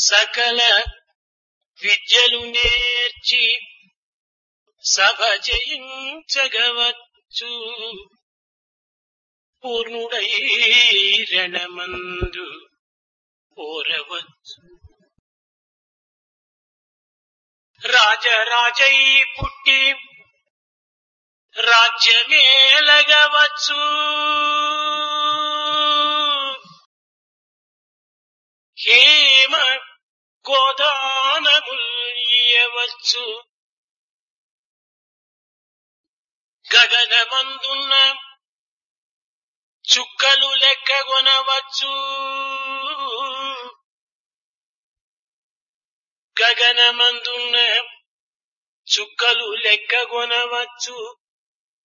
సకల విద్యలు నేర్చి సభ జయించగవచ్చు పూర్ణుడై రణమందు ఓరవచ్చు రాజరాజై పుట్టి రాజ్యమేలగవచ్చు హేమ గోదానముల్యవచ్చు గగనమందున్న చుక్కలు లెక్కగొనవచ్చు గగనమందున్న చుక్కలు లెక్కగొనవచ్చు